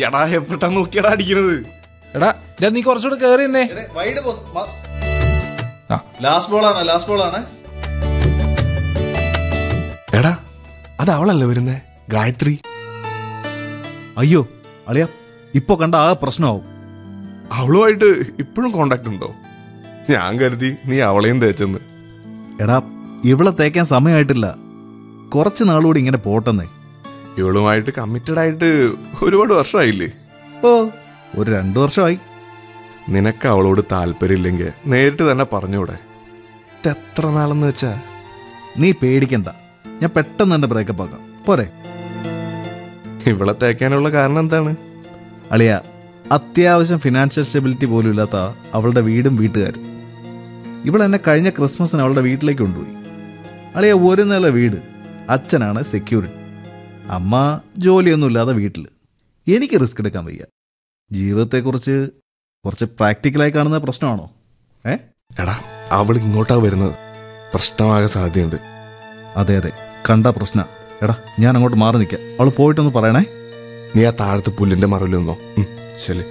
എടാ എപ്പോഴാ നോക്കിയടാ അടിക്കണത് എടാ ഇതാ നീ കുറച്ചുകൂടെ കേറി നിന്നേ വൈഡ് ആ. ലാസ്റ്റ് ബോൾ ആണ് ലാസ്റ്റ് ബോൾ ആണ് എടാ അത് അവളല്ലേ വരുന്നേ ഗായത്രി അയ്യോ അളിയ ഇപ്പൊ കണ്ട ആ പ്രശ്നമാവും അവളുമായിട്ട് ഇപ്പോഴും കോണ്ടാക്ട് ഉണ്ടോ ഞാൻ കരുതി നീ അവളെയും തേച്ചെന്ന് എടാ ഇവളെ തേക്കാൻ സമയമായിട്ടില്ല കുറച്ച് നാളുകൂടി ഇങ്ങനെ പോട്ടെന്നേ ഇവളുമായിട്ട് കമ്മിറ്റഡ് ആയിട്ട് ഒരുപാട് വർഷമായില്ലേ ഓ ഒരു രണ്ടു വർഷമായി നിനക്ക് അവളോട് താല്പര്യമില്ലെങ്കിൽ നേരിട്ട് തന്നെ പറഞ്ഞൂടെ ഇത് എത്ര നാളെന്ന് വെച്ചാ നീ പേടിക്കണ്ട ഞാൻ പെട്ടെന്ന് തന്നെ ബ്രേക്കപ്പ് ആക്കാം പോരെ ഇവളെ തേക്കാനുള്ള കാരണം എന്താണ് അളിയ അത്യാവശ്യം ഫിനാൻഷ്യൽ സ്റ്റെബിലിറ്റി പോലും ഇല്ലാത്ത അവളുടെ വീടും വീട്ടുകാരും ഇവൾ എന്നെ കഴിഞ്ഞ ക്രിസ്മസിന് അവളുടെ വീട്ടിലേക്ക് കൊണ്ടുപോയി അളിയ ഒരു നില വീട് അച്ഛനാണ് സെക്യൂരിറ്റി അമ്മ ജോലിയൊന്നും ഇല്ലാതെ വീട്ടിൽ എനിക്ക് റിസ്ക് എടുക്കാൻ വയ്യ ജീവിതത്തെക്കുറിച്ച് കുറച്ച് പ്രാക്ടിക്കലായി കാണുന്ന പ്രശ്നമാണോ ഏ എടാ അവൾ ഇങ്ങോട്ടാ വരുന്നത് പ്രശ്നമാകാൻ സാധ്യതയുണ്ട് അതെ അതെ കണ്ട പ്രശ്ന എടാ ഞാൻ അങ്ങോട്ട് മാറി നിൽക്കാം അവൾ പോയിട്ടൊന്ന് പറയണേ നീ ആ താഴത്ത് പുല്ലിന്റെ മറവിൽ നിന്നോ ഉം, ശരി